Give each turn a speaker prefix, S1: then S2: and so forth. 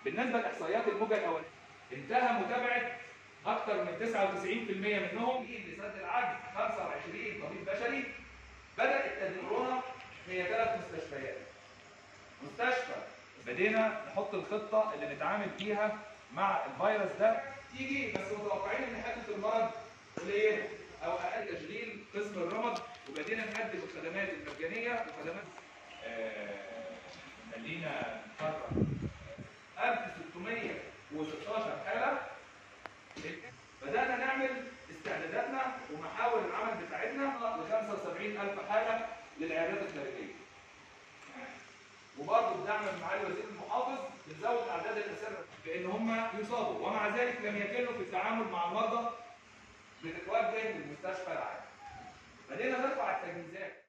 S1: بالنسبه لاحصائيات الموجه الاولانيه انتهى متابعه اكثر من 99% منهم لسد العجز 25 طبيب بشري بدات تدمرنا هي ثلاث مستشفيات مستشفى بدينا نحط الخطه اللي نتعامل فيها مع الفيروس ده تيجي بس متوقعين ان حده المرض قليله او اقل تشغيل قسم الرمد وبدينا نقدم الخدمات المجانيه وخدمات آه، خلينا نفرق 1616 حاله بدأنا نعمل استعداداتنا ومحاور العمل بتاعتنا ل 75000 حالة للعيادات الخارجية. وبرضه بدعم من معالي وزير المحافظ بنزود أعداد الأسرة بإن هم يصابوا ومع ذلك لم يكلوا في التعامل مع المرضى بتتوجه للمستشفى العام. بدينا نرفع التجهيزات